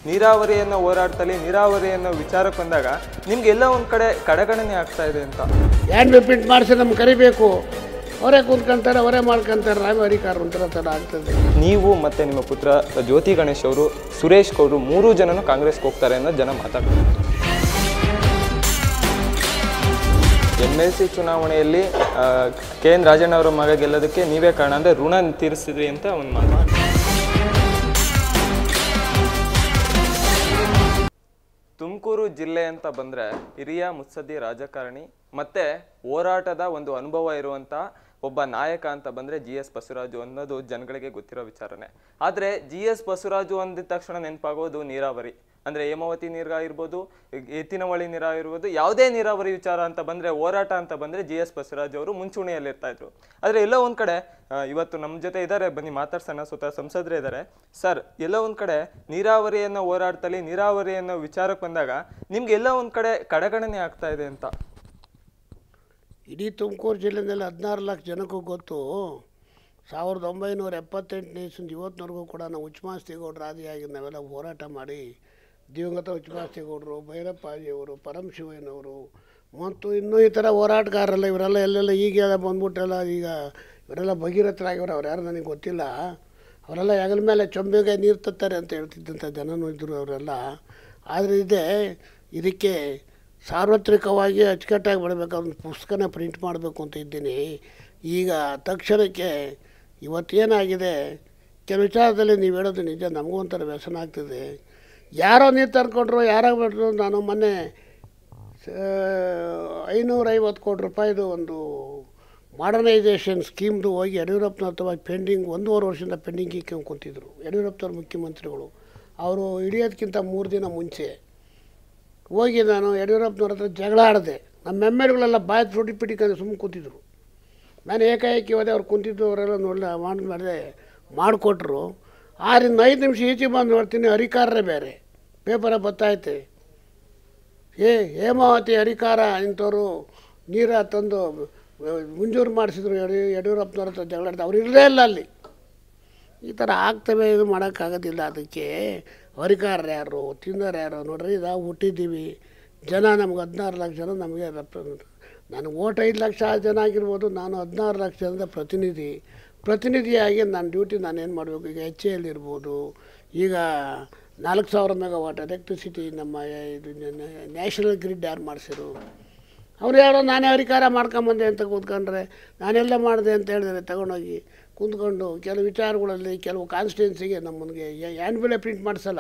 ನೀರಾವರಿಯನ್ನು ಹೋರಾಡ್ತಲ್ಲಿ ನೀರಾವರಿಯನ್ನು ವಿಚಾರಕ್ಕೆ ಬಂದಾಗ ನಿಮ್ಗೆ ಎಲ್ಲ ಒಂದು ಕಡೆ ಕಡೆಗಣನೆ ಆಗ್ತಾ ಇದೆ ಅಂತ ಹ್ಯಾಂಡ್ ಪ್ರಿಂಟ್ ಮಾಡಿಸಿ ನಮ್ಗೆ ಕರಿಬೇಕು ಅವರೇ ಕೂತ್ಕೊಂತಾರೆ ಅವರೇ ಮಾಡ್ಕೊಂತಾರೆ ನಾವೇ ಅಧಿಕಾರ ಒಂಥರ ಥರ ಆಗ್ತದೆ ನೀವು ಮತ್ತೆ ನಿಮ್ಮ ಪುತ್ರ ಜ್ಯೋತಿ ಗಣೇಶ್ ಅವರು ಸುರೇಶ್ ಗೌಡ್ರು ಮೂರು ಜನನು ಕಾಂಗ್ರೆಸ್ಗೆ ಹೋಗ್ತಾರೆ ಅನ್ನೋ ಜನ ಮಾತಾಡ್ತಾರೆ ಎಮ್ ಎಲ್ ಸಿ ಚುನಾವಣೆಯಲ್ಲಿ ಕೆ ಎನ್ ರಾಜಣ್ಣ ಅವರ ಮಗ ಗೆಲ್ಲೋದಕ್ಕೆ ನೀವೇ ಕಾರಣ ಅಂದರೆ ಋಣ ತೀರಿಸಿದ್ರಿ ಅಂತ ಒಂದು ಮಾತು ತುಮಕೂರು ಜಿಲ್ಲೆ ಅಂತ ಬಂದರೆ ಹಿರಿಯ ಮುತ್ಸದ್ದಿ ರಾಜಕಾರಣಿ ಮತ್ತೆ ಹೋರಾಟದ ಒಂದು ಅನುಭವ ಇರುವಂಥ ಒಬ್ಬ ನಾಯಕ ಅಂತ ಬಂದರೆ ಜಿ ಎಸ್ ಬಸವರಾಜು ಅನ್ನೋದು ಜನಗಳಿಗೆ ಗೊತ್ತಿರೋ ವಿಚಾರನೆ ಆದರೆ ಜಿ ಎಸ್ ಬಸವರಾಜು ಅಂದಿದ ತಕ್ಷಣ ನೆನಪಾಗೋದು ನೀರಾವರಿ ಅಂದರೆ ಹೇಮಾವತಿ ನೀರ ಇರ್ಬೋದು ಎತ್ತಿನವಳಿ ನೀರ ಇರ್ಬೋದು ಯಾವುದೇ ನೀರಾವರಿ ವಿಚಾರ ಅಂತ ಬಂದರೆ ಹೋರಾಟ ಅಂತ ಬಂದರೆ ಜಿ ಎಸ್ ಬಸವರಾಜ್ ಅವರು ಮುಂಚೂಣಿಯಲ್ಲಿರ್ತಾ ಇದ್ರು ಆದರೆ ಎಲ್ಲೋ ಒಂದು ಕಡೆ ಆ, ಇವತ್ತು ನಮ್ಮ ಜೊತೆ ಇದ್ದಾರೆ ಬನ್ನಿ ಮಾತಾಡ್ಸೋಣ ಸುತ್ತ ಸಂಸದರು ಇದ್ದಾರೆ ಸರ್ ಎಲ್ಲೋ ಒಂದು ಕಡೆ ನೀರಾವರಿಯನ್ನು ಹೋರಾಡ್ತಲ್ಲಿ ನೀರಾವರಿಯನ್ನು ವಿಚಾರಕ್ಕೆ ಬಂದಾಗ ನಿಮ್ಗೆ ಎಲ್ಲ ಒಂದು ಕಡೆ ಕಡೆಗಣನೆ ಆಗ್ತಾ ಇದೆ ಅಂತ ಇಡೀ ತುಮಕೂರು ಜಿಲ್ಲೆಯಲ್ಲಿ ಹದಿನಾರು ಲಕ್ಷ ಜನಕ್ಕೂ ಗೊತ್ತು ಸಾವಿರದ ಒಂಬೈನೂರ ಎಪ್ಪತ್ತೆಂಟನೇ ಇಸ್ವಿಂದ ಇವತ್ತಿನವರೆಗೂ ಕೂಡ ನಾವು ಉಚ್ಚಮಾಸ್ತಿಗೌಡರು ಆದಿಯಾಗಿ ನಾವೆಲ್ಲ ಹೋರಾಟ ಮಾಡಿ ದಿವಂಗತ ಉಚ್ಚಮಾಸ್ತಿಗೌಡರು ಭೈರಪ್ಪಾಜಿಯವರು ಪರಮಶಿವಯ್ಯನವರು ಮತ್ತು ಇನ್ನೂ ಈ ಥರ ಹೋರಾಟಗಾರರೆಲ್ಲ ಇವರೆಲ್ಲ ಎಲ್ಲೆಲ್ಲ ಈಗೆಲ್ಲ ಬಂದ್ಬಿಟ್ಟೆಲ್ಲ ಈಗ ಇವರೆಲ್ಲ ಭಗೀರಥರಾಗಿವ್ರು ಅವ್ರು ಯಾರು ನನಗೆ ಗೊತ್ತಿಲ್ಲ ಅವರೆಲ್ಲ ಹೆಗಲ ಮೇಲೆ ಚೊಂಬೆಗೆ ನೀರು ತತ್ತಾರೆ ಅಂತ ಹೇಳ್ತಿದ್ದಂಥ ಜನನೂ ಇದ್ದರು ಅವರೆಲ್ಲ ಆದರೆ ಇದೆ ಇದಕ್ಕೆ ಸಾರ್ವತ್ರಿಕವಾಗಿ ಅಚ್ಚುಕಟ್ಟಾಗಿ ಬಿಡಬೇಕು ಒಂದು ಪುಸ್ತಕನ ಪ್ರಿಂಟ್ ಮಾಡಬೇಕು ಅಂತ ಇದ್ದೀನಿ ಈಗ ತಕ್ಷಣಕ್ಕೆ ಇವತ್ತೇನಾಗಿದೆ ಕೆಲವು ವಿಚಾರದಲ್ಲಿ ನೀವು ಹೇಳೋದು ನಿಜ ನಮಗೂ ಒಂಥರ ವ್ಯಸನ ಆಗ್ತಿದೆ ಯಾರೋ ನೀರು ತರ್ಕೊಂಡ್ರು ಯಾರೋ ಬಿಟ್ರು ನಾನು ಮೊನ್ನೆ ಐನೂರೈವತ್ತು ಕೋಟಿ ರೂಪಾಯಿದು ಒಂದು ಮಾಡರ್ನೈಸೇಷನ್ ಸ್ಕೀಮ್ದು ಹೋಗಿ ಯಡಿಯೂರಪ್ಪನವ್ರ ಹತ್ರ ಪೆಂಡಿಂಗ್ ಒಂದೂವರೆ ವರ್ಷದಿಂದ ಪೆಂಡಿಂಗ್ ಇಕ್ಕೊಂಡು ಕುಂತಿದ್ರು ಯಡಿಯೂರಪ್ಪನವ್ರ ಮುಖ್ಯಮಂತ್ರಿಗಳು ಅವರು ಹಿಡಿಯೋದಕ್ಕಿಂತ ಮೂರು ದಿನ ಮುಂಚೆ ಹೋಗಿ ನಾನು ಯಡಿಯೂರಪ್ಪನವ್ರ ಹತ್ರ ಜಗಳ ಆಡಿದೆ ನಮ್ಮ ಎಮ್ ಎಲ್ಗಳೆಲ್ಲ ಬಾಯಿ ತುಟಿ ಪಿಟಿಕೊಂಡು ಸುಮ್ಮನೆ ಕೂತಿದ್ರು ನಾನು ಏಕಾಏಕಿ ಹೋದೆ ಅವ್ರು ಕುಂತಿದ್ದು ಅವರೆಲ್ಲ ನೋಡಲ ಮಾಡಿ ಮಾಡಿದೆ ಮಾಡಿಕೊಟ್ರು ಆರಿಂದ ಐದು ನಿಮಿಷ ಈಚೆ ಬಂದು ನೋಡ್ತೀನಿ ಅಧಿಕಾರರೇ ಬೇರೆ ಪೇಪರ ಬತ್ತೈತೆ ಏ ಹೇಮಾವತಿ ಅಧಿಕಾರ ಇಂಥವ್ರು ನೀರ ತಂದು ಮುಂಜೂರು ಮಾಡಿಸಿದ್ರು ಯಡಿ ಯಡಿಯೂರಪ್ಪನವ್ರ ಹತ್ರ ಜಗಳ ಆಡ್ದೆ ಅವ್ರು ಇರಲೇ ಇಲ್ಲ ಅಲ್ಲಿ ಈ ಥರ ಆಗ್ತವೆ ಇದು ಮಾಡೋಕ್ಕಾಗೋದಿಲ್ಲ ಅದಕ್ಕೆ ಅಧಿಕಾರರು ಯಾರು ತಿಂದವ್ರು ಯಾರು ನೋಡ್ರಿ ನಾವು ಹುಟ್ಟಿದ್ದೀವಿ ಜನ ನಮ್ಗೆ ಹದಿನಾರು ಲಕ್ಷ ಜನ ನಮಗೆ ರಪ್ಪ ನನಗೆ ಓಟ್ ಐದು ಲಕ್ಷ ಜನ ಆಗಿರ್ಬೋದು ನಾನು ಹದಿನಾರು ಲಕ್ಷ ಜನದ ಪ್ರತಿನಿಧಿ ಪ್ರತಿನಿಧಿಯಾಗಿ ನನ್ನ ಡ್ಯೂಟಿ ನಾನು ಏನು ಮಾಡಬೇಕು ಈಗ ಎಚ್ ಎಲ್ ಇರ್ಬೋದು ಈಗ ನಾಲ್ಕು ಸಾವಿರ ಮೆಗಾವಾಟ್ ಎಲೆಕ್ಟ್ರಿಸಿಟಿ ನಮ್ಮ ಇದು ನ್ಯಾಷನಲ್ ಗ್ರಿಡ್ ಯಾರು ಮಾಡಿಸಿರು ಅವ್ರು ಯಾರೋ ನಾನೇ ಅಧಿಕಾರ ಮಾಡ್ಕೊಂಬಂದೆ ಅಂತ ಕೂತ್ಕೊಂಡ್ರೆ ನಾನೆಲ್ಲ ಮಾಡಿದೆ ಅಂತ ಹೇಳಿದ್ರೆ ತಗೊಂಡೋಗಿ ಕೂತ್ಕೊಂಡು ಕೆಲವು ವಿಚಾರಗಳಲ್ಲಿ ಕೆಲವು ಕಾನ್ಸ್ಟಿಟ್ಯೂನ್ಸಿಗೆ ನಮ್ಮನಿಗೆ ಹ್ಯಾಂಡ್ ಬಿಲೆ ಪ್ರಿಂಟ್ ಮಾಡಿಸಲ್ಲ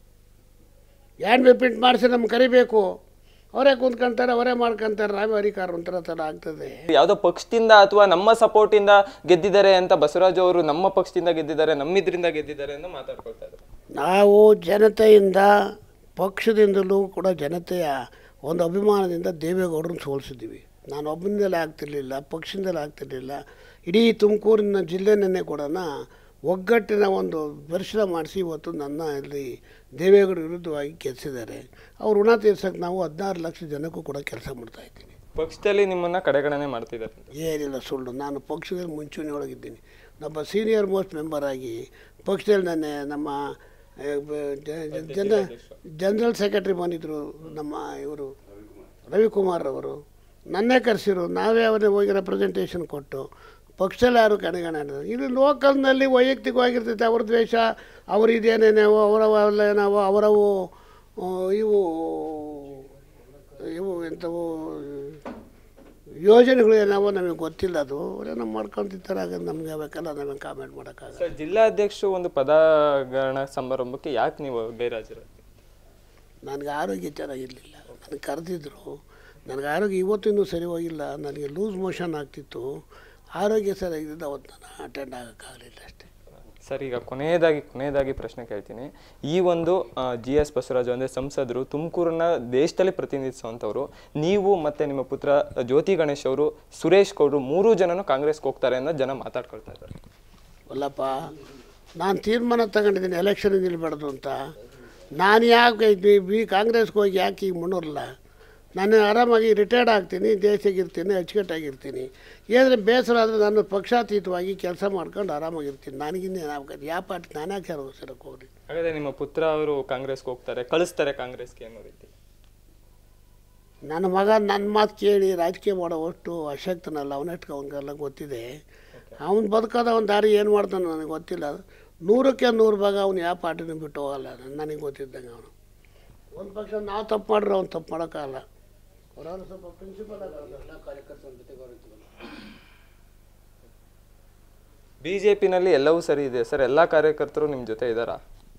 ಹ್ಯಾಂಡ್ ಬಿಲ್ ಪ್ರಿಂಟ್ ಮಾಡಿಸಿ ನಮ್ಗೆ ಕರಿಬೇಕು ಅವರೇ ಕೂತ್ಕೊಂತಾರೆ ಅವರೇ ಮಾಡ್ಕೊಂತಾರೆ ನಾವೇ ಅಧಿಕಾರ ಒಂಥರ ಥರ ಆಗ್ತದೆ ಯಾವುದೋ ಪಕ್ಷದಿಂದ ಅಥವಾ ನಮ್ಮ ಸಪೋರ್ಟಿಂದ ಗೆದ್ದಿದ್ದಾರೆ ಅಂತ ಬಸವರಾಜು ಅವರು ನಮ್ಮ ಪಕ್ಷದಿಂದ ಗೆದ್ದಿದ್ದಾರೆ ನಮ್ಮಿದ್ರಿಂದ ಗೆದ್ದಿದ್ದಾರೆ ಅಂತ ಮಾತಾಡ್ಕೊಳ್ತಾ ಇದ್ದಾರೆ ನಾವು ಜನತೆಯಿಂದ ಪಕ್ಷದಿಂದಲೂ ಕೂಡ ಜನತೆಯ ಒಂದು ಅಭಿಮಾನದಿಂದ ದೇವೇಗೌಡರನ್ನ ಸೋಲಿಸಿದ್ದೀವಿ ನಾನು ಒಬ್ಬನಿಂದಲೇ ಆಗ್ತಿರ್ಲಿಲ್ಲ ಪಕ್ಷದಿಂದಲೇ ಆಗ್ತಿರ್ಲಿಲ್ಲ ಇಡೀ ತುಮಕೂರಿನ ಜಿಲ್ಲೆನೇ ಕೂಡ ಒಗ್ಗಟ್ಟಿನ ಒಂದು ದರ್ಶನ ಮಾಡಿಸಿ ಇವತ್ತು ನನ್ನ ಇಲ್ಲಿ ದೇವೇಗೌಡ ವಿರುದ್ಧವಾಗಿ ಗೆಲ್ಲಿಸಿದ್ದಾರೆ ಅವ್ರ ಋಣ ತೀರ್ಸೋಕ್ಕೆ ನಾವು ಹದಿನಾರು ಲಕ್ಷ ಜನಕ್ಕೂ ಕೂಡ ಕೆಲಸ ಮಾಡ್ತಾಯಿದ್ದೀನಿ ಪಕ್ಷದಲ್ಲಿ ನಿಮ್ಮನ್ನ ಕಡೆಗಣನೆ ಮಾಡ್ತಿದ್ದಾರೆ ಏನಿಲ್ಲ ಸುಳ್ಳು ನಾನು ಪಕ್ಷದಲ್ಲಿ ಮುಂಚೂಣಿ ಒಳಗಿದ್ದೀನಿ ನಮ್ಮ ಸೀನಿಯರ್ ಮೋಸ್ಟ್ ಮೆಂಬರ್ ಆಗಿ ಪಕ್ಷದಲ್ಲಿ ನಾನೇ ನಮ್ಮ ಆ, ಬ- ಜ- ಜ- ಜನ ಜನರಲ್ ಸೆಕ್ರೆಟರಿ ಬಂದಿದ್ದರು ನಮ್ಮ ಇವರು ರವಿಕುಮಾರ್ ಅವರು ನನ್ನೇ ಕರೆಸಿರು ನಾವೇ ಅವರೇ ಹೋಗಿ ರೆಪ್ರೆಸೆಂಟೇಷನ್ ಕೊಟ್ಟು ಪಕ್ಷದಲ್ಲಿ ಯಾರು ಕಡೆಗಣೆ ಇದು ಲೋಕಲ್ನಲ್ಲಿ ವೈಯಕ್ತಿಕವಾಗಿರ್ತೈತೆ ಅವ್ರ ದ್ವೇಷ ಅವ್ರು ಇದೇನೇನೋ ಅವರವೆಲ್ಲ ಏನವೋ ಅವರವು ಆ, ಇವು ಇವು ಎಂಥವು ಯೋಜನೆಗಳು ಏನವೋ ನಮಗೆ ಗೊತ್ತಿಲ್ಲ ಅದು ಅವರೇನೋ ಮಾಡ್ಕೊಂತಿರ್ತಾರೆ ಆಗ ನಮಗೆ ಬೇಕಲ್ಲ ನಮಗೆ ಕಾಮೆಂಟ್ ಮಾಡೋಕ್ಕಾಗಲ್ಲ ಸರ್ ಜಿಲ್ಲಾಧ್ಯಕ್ಷರು ಒಂದು ಪದಗ್ರಹಣ ಸಮಾರಂಭಕ್ಕೆ ಯಾಕೆ ನೀವು ಗೈರಾಜರು ನನಗೆ ಆರೋಗ್ಯ ಚೆನ್ನಾಗಿರಲಿಲ್ಲ ನನಗೆ ಕರೆದಿದ್ರು ನನಗೆ ಆರೋಗ್ಯ ಇವತ್ತು ಇನ್ನೂ ಸರಿ ಹೋಗಿಲ್ಲ ನನಗೆ ಲೂಸ್ ಮೋಷನ್ ಆಗ್ತಿತ್ತು ಆರೋಗ್ಯ ಸರಿಯಾಗಿದ್ದು ಅವತ್ತು ನಾನು ಅಟೆಂಡ್ ಆಗೋಕ್ಕಾಗಲಿಲ್ಲ ಅಷ್ಟೇ ಸರ್ ಈಗ ಕೊನೆಯದಾಗಿ ಕೊನೆಯದಾಗಿ ಪ್ರಶ್ನೆ ಕೇಳ್ತೀನಿ ಈ ಒಂದು ಜಿ ಎಸ್ ಬಸವರಾಜು ಅಂದರೆ ಸಂಸದರು ತುಮಕೂರನ್ನ ದೇಶದಲ್ಲಿ ಪ್ರತಿನಿಧಿಸುವಂಥವ್ರು ನೀವು ಮತ್ತು ನಿಮ್ಮ ಪುತ್ರ ಜ್ಯೋತಿ ಗಣೇಶ್ ಅವರು ಸುರೇಶ್ ಗೌಡ್ರು ಮೂರು ಜನನು ಕಾಂಗ್ರೆಸ್ಗೆ ಹೋಗ್ತಾರೆ ಅನ್ನೋ ಜನ ಮಾತಾಡ್ಕೊಳ್ತಾ ಇದ್ದಾರೆ ಅಲ್ಲಪ್ಪ ನಾನು ತೀರ್ಮಾನ ತಗೊಂಡಿದ್ದೀನಿ ಎಲೆಕ್ಷನ್ ನಿಲ್ಬಾರ್ದು ಅಂತ ನಾನು ಯಾಕೆ ಬಿ ಬಿ ಕಾಂಗ್ರೆಸ್ಗೆ ಹೋಗಿ ಯಾಕೆ ಈಗ ಮುನ್ನೋರಲ್ಲ ನಾನು ಆರಾಮಾಗಿ ರಿಟೈರ್ಡ್ ಆಗ್ತೀನಿ ದೇಶಕ್ಕಿರ್ತೀನಿ ಅಚ್ಚುಕಟ್ಟಾಗಿರ್ತೀನಿ ಏನಾದರೆ ಬೇಸರ ಆದರೆ ನಾನು ಪಕ್ಷಾತೀತವಾಗಿ ಕೆಲಸ ಮಾಡ್ಕೊಂಡು ಆರಾಮಾಗಿರ್ತೀನಿ ನನಗಿನ್ನೇನು ಆಗ್ಬೇಕು ಯಾವ ಪಾರ್ಟಿ ನಾನು ಯಾಕೆ ಯಾರು ಸೇರಕ್ಕೆ ಹೋಗ್ರಿ ಹಾಗಾದ್ರೆ ನಿಮ್ಮ ಪುತ್ರ ಅವರು ಕಾಂಗ್ರೆಸ್ಗೆ ಹೋಗ್ತಾರೆ ಕಳಿಸ್ತಾರೆ ಕಾಂಗ್ರೆಸ್ಗೆ ಅನ್ನೋ ರೀತಿ ನನ್ನ ಮಗ ನನ್ನ ಮಾತು ಕೇಳಿ ರಾಜಕೀಯ ಮಾಡೋ ಅಷ್ಟು ಅಶಕ್ತನಲ್ಲ ಅವನಷ್ಟು ಅವನಿಗೆಲ್ಲ ಗೊತ್ತಿದೆ ಅವ್ನು ಬದುಕೋದ ಅವ್ನ ದಾರಿ ಏನು ಮಾಡ್ತಾನೆ ನನಗೆ ಗೊತ್ತಿಲ್ಲ ನೂರಕ್ಕೆ ನೂರು ಭಾಗ ಅವ್ನು ಯಾವ ಪಾರ್ಟಿನೂ ಬಿಟ್ಟು ಹೋಗಲ್ಲ ನನಗೆ ಗೊತ್ತಿದ್ದಂಗೆ ಅವನು ಒಂದು ಪಕ್ಷ ನಾವು ತಪ್ಪು ಮಾಡ್ರೆ ಅವ್ನು ತಪ್ಪು ಮಾಡೋಕ್ಕಾಗಲ್ಲ ಅವ್ರವ್ರು ಸ್ವಲ್ಪ ಪ್ರಿನ್ಸಿಪಲ್ ಎಲ್ಲ ಕಾರ್ಯಕರ್ತರ ಜೊತೆ ಬಿಜೆಪಿನಲ್ಲಿ ಎಲ್ಲವೂ ಸರಿ ಇದೆ ಸರ್ ಎಲ್ಲಾ ಕಾರ್ಯಕರ್ತರು ನಿಮ್ಮ ಜೊತೆ ಇದ್ದಾರಾ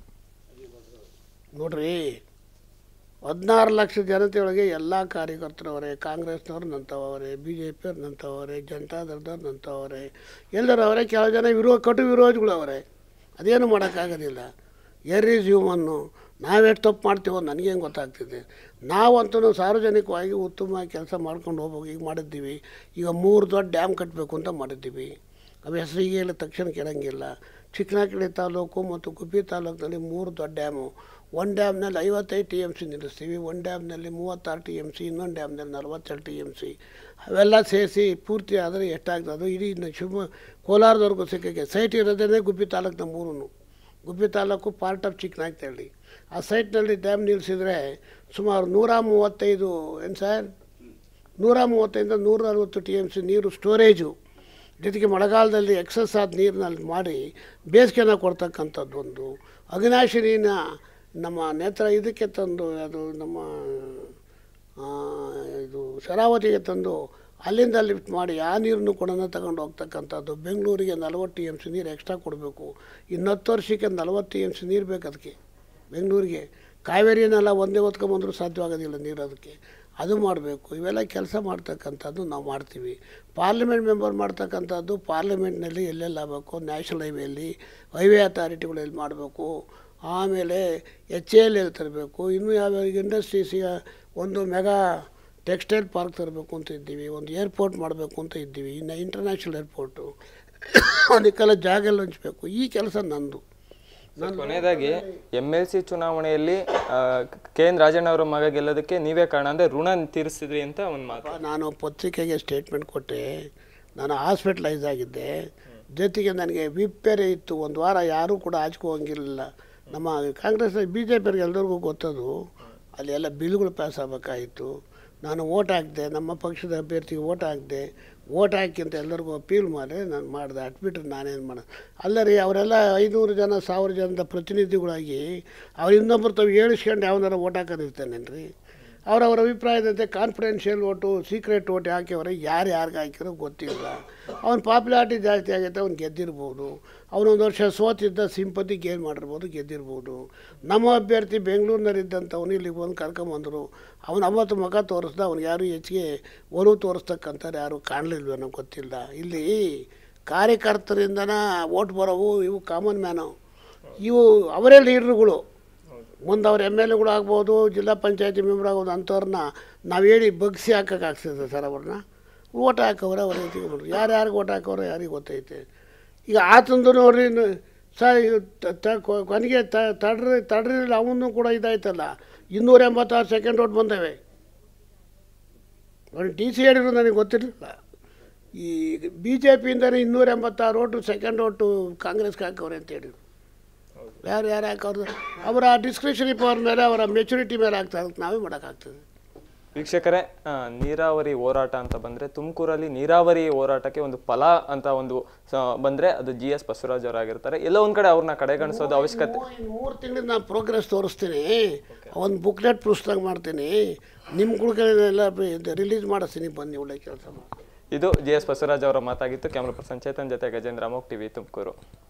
ನೋಡ್ರಿ ಹದಿನಾರು ಲಕ್ಷ ಜನತೆಯೊಳಗೆ ಎಲ್ಲ ಕಾರ್ಯಕರ್ತರವರೇ ಕಾಂಗ್ರೆಸ್ನವ್ರು ನಂತವರೆ ಬಿ ಜೆ ಪಿಯವ್ರು ನಂತವರೆ ಜನತಾದಳದವ್ರು ನಂತವರೆ ಎಲ್ಲರೂ ಅವರೇ ಕೆಲವು ಜನ ವಿರೋ ಕಟು ವಿರೋಧಿಗಳು ಅವರೇ ಅದೇನು ಮಾಡೋಕ್ಕಾಗೋದಿಲ್ಲ ಎರ್ ಈಸ್ ಹ್ಯೂಮನ್ನು ನಾವೆಷ್ಟು ತಪ್ಪು ಮಾಡ್ತೀವೋ ನನಗೇನು ಗೊತ್ತಾಗ್ತಿದೆ ನಾವಂತೂ ಸಾರ್ವಜನಿಕವಾಗಿ ಉತ್ತಮವಾಗಿ ಕೆಲಸ ಮಾಡ್ಕೊಂಡು ಹೋಗ್ಬೇಕು ಈಗ ಮಾಡಿದ್ದೀವಿ ಈಗ ಮೂರು ದೊಡ್ಡ ಡ್ಯಾಮ್ ಕಟ್ಟಬೇಕು ಅಂತ ಮಾಡಿದ್ದೀವಿ ಅವು ಹೆಸರಿಗೆ ಹೇಳಿ ತಕ್ಷಣ ಕೇಳಂಗಿಲ್ಲ ಚಿಕ್ಕನಾಕಳಿ ತಾಲೂಕು ಮತ್ತು ಗುಬ್ಬಿ ತಾಲೂಕಿನಲ್ಲಿ ಮೂರು ದೊಡ್ಡ ಡ್ಯಾಮು ಒಂದು ಡ್ಯಾಮ್ನಲ್ಲಿ ಐವತ್ತೈದು ಟಿ ಎಮ್ ಸಿ ನಿಲ್ಲಿಸ್ತೀವಿ ಒಂದು ಡ್ಯಾಮ್ನಲ್ಲಿ ಮೂವತ್ತಾರು ಟಿ ಎಮ್ ಸಿ ಇನ್ನೊಂದು ಡ್ಯಾಮ್ನಲ್ಲಿ ನಲ್ವತ್ತೆರಡು ಟಿ ಎಮ್ ಸಿ ಅವೆಲ್ಲ ಸೇರಿಸಿ ಪೂರ್ತಿ ಆದರೆ ಎಷ್ಟಾಗ್ತದೆ ಅದು ಇಡೀ ಇನ್ನು ಶಿವ ಕೋಲಾರದವರೆಗೂ ಸಿಕ್ಕಕ್ಕೆ ಸೈಟ್ ಇರೋದೇ ಗುಬ್ಬಿ ತಾಲೂಕಿನ ಮೂರೂ ಗುಬ್ಬಿ ತಾಲೂಕು ಪಾರ್ಟ್ ಆಫ್ ಚಿಕ್ಕನಾಗ್ತಳ್ಳಿ ಆ ಸೈಟ್ನಲ್ಲಿ ಡ್ಯಾಮ್ ನಿಲ್ಲಿಸಿದ್ರೆ ಸುಮಾರು ನೂರ ಮೂವತ್ತೈದು ಏನು ಸರ್ ನೂರ ಮೂವತ್ತೈದಿಂದ ನೂರ ಅರವತ್ತು ಟಿ ಎಮ್ ಸಿ ನೀರು ಸ್ಟೋರೇಜು ಜೊತೆಗೆ ಮಳೆಗಾಲದಲ್ಲಿ ಎಕ್ಸಸ್ ಆದ ನೀರಿನಲ್ಲಿ ಮಾಡಿ ಬೇಸಿಗೆನ ಕೊಡ್ತಕ್ಕಂಥದ್ದು ಒಂದು ಅವಿನಾಶಿನಿನ ನಮ್ಮ ನೇತ್ರ ಇದಕ್ಕೆ ತಂದು ಅದು ನಮ್ಮ ಆ, ಇದು ಶರಾವತಿಗೆ ತಂದು ಅಲ್ಲಿಂದ ಲಿಫ್ಟ್ ಮಾಡಿ ಆ ನೀರನ್ನು ಕೂಡ ತಗೊಂಡು ಹೋಗ್ತಕ್ಕಂಥದ್ದು ಬೆಂಗಳೂರಿಗೆ ನಲವತ್ತು ಎಮ್ ಸಿ ನೀರು ಎಕ್ಸ್ಟ್ರಾ ಕೊಡಬೇಕು ಇನ್ನು ಹತ್ತು ವರ್ಷಕ್ಕೆ ನಲವತ್ತು ಎಮ್ ಸಿ ನೀರು ಬೇಕು ಅದಕ್ಕೆ ಬೆಂಗಳೂರಿಗೆ ಕಾವೇರಿನೆಲ್ಲ ಒಂದೇ ಹೊತ್ಕೊಂಬಂದ್ರೂ ಸಾಧ್ಯವಾಗೋದಿಲ್ಲ ನೀರು ಅದಕ್ಕೆ ಅದು ಮಾಡಬೇಕು ಇವೆಲ್ಲ ಕೆಲಸ ಮಾಡ್ತಕ್ಕಂಥದ್ದು ನಾವು ಮಾಡ್ತೀವಿ ಪಾರ್ಲಿಮೆಂಟ್ ಮೆಂಬರ್ ಮಾಡ್ತಕ್ಕಂಥದ್ದು ಪಾರ್ಲಿಮೆಂಟ್ನಲ್ಲಿ ಎಲ್ಲೆಲ್ಲಿ ಆಗಬೇಕು ನ್ಯಾಷನಲ್ ಹೈವೇಲಿ ಹೈವೇ ಅಥಾರಿಟಿಗಳು ಎಲ್ಲಿ ಮಾಡಬೇಕು ಆಮೇಲೆ ಎಚ್ ಎಲ್ ಎಲ್ಲಿ ತರಬೇಕು ಇನ್ನೂ ಯಾವ್ಯಾವ ಇಂಡಸ್ಟ್ರೀಸಿಗೆ ಒಂದು ಮೆಗಾ ಟೆಕ್ಸ್ಟೈಲ್ ಪಾರ್ಕ್ ತರಬೇಕು ಅಂತ ಇದ್ದೀವಿ ಒಂದು ಏರ್ಪೋರ್ಟ್ ಮಾಡಬೇಕು ಅಂತ ಇದ್ದೀವಿ ಇನ್ನು ಇಂಟರ್ನ್ಯಾಷನಲ್ ಏರ್ಪೋರ್ಟು ಅದಕ್ಕೆಲ್ಲ ಜಾಗ ಎಲ್ಲ ಹಂಚಬೇಕು ಈ ಕೆಲಸ ನಂದು ಸರ್, ಕೊನೆಯದಾಗಿ ಎಮ್ ಎಲ್ ಸಿ ಚುನಾವಣೆಯಲ್ಲಿ ಕೆ ಎನ್ ರಾಜಣ್ಣ ಅವರ ಮಗ ಗೆಲ್ಲೋದಕ್ಕೆ ನೀವೇ ಕಾರಣ ಅಂದ್ರೆ ಋಣ ತೀರಿಸಿದ್ರಿ ಅಂತ ಒಂದು ಮಾತು ನಾನು ಪತ್ರಿಕೆಗೆ ಸ್ಟೇಟ್ಮೆಂಟ್ ಕೊಟ್ಟೆ ನಾನು ಹಾಸ್ಪಿಟ್ಲೈಸ್ ಆಗಿದ್ದೆ ಜೊತೆಗೆ ನನಗೆ ವಿಪ್ ಬೇರೆ ಇತ್ತು ಒಂದು ವಾರ ಯಾರೂ ಕೂಡ ಹೋಗಿರಲಿಲ್ಲ ನಮ್ಮ ಕಾಂಗ್ರೆಸ್ ಬಿ ಜೆ ಪಿಯವ್ರಿಗೆ ಎಲ್ಲರಿಗೂ ಗೊತ್ತದು ಅಲ್ಲಿ ಎಲ್ಲ ಬಿಲ್ಗಳು ಪಾಸ್ ಆಗಬೇಕಾಯಿತು ನಾನು ಓಟ್ ಹಾಕಿದೆ ನಮ್ಮ ಪಕ್ಷದ ಅಭ್ಯರ್ಥಿಗೆ ಓಟ್ ಹಾಕಿದೆ ಓಟ್ ಹಾಕಿ ಅಂತ ಎಲ್ಲರಿಗೂ ಅಪೀಲ್ ಮಾಡಿ ನಾನು ಮಾಡಿದೆ ಅಟ್ಬಿಟ್ರೆ ನಾನೇನು ಮಾಡ ಅಲ್ಲ ರೀ ಅವರೆಲ್ಲ ಐನೂರು ಜನ ಸಾವಿರ ಜನದ ಪ್ರತಿನಿಧಿಗಳಾಗಿ ಅವ್ರು ಇನ್ನೊಬ್ಬರು ತಾವು ಹೇಳಿಸ್ಕೊಂಡು ಯಾವನಾರ ಓಟ್ ಹಾಕೋದಿರ್ತಾನೇನ್ರಿ ಅವರವರ ಅಭಿಪ್ರಾಯದಂತೆ ಕಾನ್ಫಿಡೆನ್ಷಿಯಲ್ ಓಟು ಸೀಕ್ರೆಟ್ ಓಟ್ ಹಾಕಿವ್ರೆ ಯಾರು ಯಾರಿಗೆ ಹಾಕಿರೋ ಗೊತ್ತಿಲ್ಲ ಅವ್ನ ಪಾಪ್ಯುಲಾರಿಟಿ ಜಾಸ್ತಿ ಆಗೈತೆ ಅವ್ನು ಗೆದ್ದಿರ್ಬೋದು ಅವನೊಂದು ವರ್ಷ ಸೋತಿದ್ದ ಸಿಂಪತಿ ಗೇನ್ ಮಾಡಿರ್ಬೋದು ಗೆದ್ದಿರ್ಬೋದು ನಮ್ಮ ಅಭ್ಯರ್ಥಿ ಬೆಂಗಳೂರಿನಲ್ಲಿದ್ದಂಥವನು ಇಲ್ಲಿಗೆ ಬಂದು ಕರ್ಕೊಂಬಂದರು ಅವನು ಅವತ್ತು ಮುಖ ತೋರಿಸ್ದ ಅವ್ನು ಯಾರು ಹೆಚ್ಚಿಗೆ ಒಲವು ತೋರಿಸ್ತಕ್ಕಂಥವ್ರು ಯಾರು ಕಾಣಲಿಲ್ವೇನೋ ಗೊತ್ತಿಲ್ಲ ಇಲ್ಲಿ ಕಾರ್ಯಕರ್ತರಿಂದನ ಓಟ್ ಬರೋವು ಇವು ಕಾಮನ್ ಮ್ಯಾನು ಇವು ಅವರೇ ಲೀಡ್ರುಗಳು ಮುಂದೆ ಅವ್ರು ಎಮ್ ಎಲ್ ಎಗಳು ಆಗ್ಬೋದು ಜಿಲ್ಲಾ ಪಂಚಾಯತಿ ಮೆಂಬರ್ ಆಗ್ಬೋದು ಅಂಥವ್ರನ್ನ ನಾವು ಹೇಳಿ ಬಗ್ಸಿ ಹಾಕಕ್ಕೆ ಆಗ್ತದೆ ಸರ್ ಅವ್ರನ್ನ ಓಟ್ ಹಾಕವ್ರೆ ಅವ್ರ ಎತ್ತಿಕೊಂಡ್ರು ಯಾರು ಯಾರಿಗೆ ಓಟ್ ಹಾಕವ್ರೆ ಯಾರಿಗೆ ಗೊತ್ತೈತೆ ಈಗ ಆತಂದು ನೋಡ್ರಿ ಸರ್ ಕೊನೆಗೆ ತಡ್ರಿ ತಡ್ರಿಲ್ಲ ಅವನು ಕೂಡ ಇದಾಯ್ತಲ್ಲ ಇನ್ನೂರ ಎಂಬತ್ತಾರು ಸೆಕೆಂಡ್ ಓಟ್ ಬಂದವೆ ಅವ್ರು ಡಿ ಸಿ ಹೇಳಿದ್ರು ನನಗೆ ಗೊತ್ತಿರಲಿಲ್ಲ ಈ ಬಿ ಜೆ ಪಿಯಿಂದನೇ ಇನ್ನೂರ ಎಂಬತ್ತಾರು ಓಟು ಸೆಕೆಂಡ್ ಓಟು ಕಾಂಗ್ರೆಸ್ಗೆ ಹಾಕವ್ರೆ ಅಂತ ಹೇಳಿದ್ರು ಯಾರು ಯಾರು ಹಾಕೋರು ಅವರ ಡಿಸ್ಕ್ರಿಷನಿ ಪವರ್ ಮೇಲೆ ಅವರ ಮೆಚುರಿಟಿ ಮೇಲೆ ಆಗ್ತಾ ಅದಕ್ಕೆ ನಾವೇ ಮಾಡೋಕ್ಕಾಗ್ತದೆ ವೀಕ್ಷಕರೇ ಆ, ನೀರಾವರಿ ಹೋರಾಟ ಅಂತ ಬಂದ್ರೆ ತುಮಕೂರಲ್ಲಿ ನೀರಾವರಿ ಹೋರಾಟಕ್ಕೆ ಒಂದು ಫಲ ಅಂತ ಒಂದು ಸ- ಬಂದ್ರೆ ಅದು ಜಿ ಎಸ್ ಬಸವರಾಜ್ ಅವರಾಗಿರ್ತಾರೆ ಎಲ್ಲೋ ಒಂದ್ ಕಡೆ ಅವ್ರನ್ನ ಕಡೆಗಣಿಸೋದು ಅವಶ್ಯಕತೆ ಇನ್ನು ಮೂರು ತಿಂಗಳು ನಾನು ಪ್ರೋಗ್ರೆಸ್ ತೋರಿಸ್ತೀನಿ ಒಂದು ಬುಕ್ಲೆಟ್ ಪುಸ್ತಕ ಮಾಡ್ತೀನಿ ನಿಮ್ಮ ಕುಡ್ಕಳೆಲ್ಲ ರಿಲೀಸ್ ಮಾಡಿಸ್ತೀನಿ ಬನ್ನಿ ಒಳ್ಳೆ ಕೆಲಸ ಮಾಡಿ ಇದು ಜಿ ಎಸ್ ಬಸವರಾಜ್ ಅವರ ಮಾತಾಗಿತ್ತು ಕ್ಯಾಮ್ರಾ ಪರ್ಸನ್ ಚೇತನ್ ಜೊತೆ ಗಜೇಂದ್ರ ಅಮೋಕ್ ಟಿವಿ ತುಮಕೂರು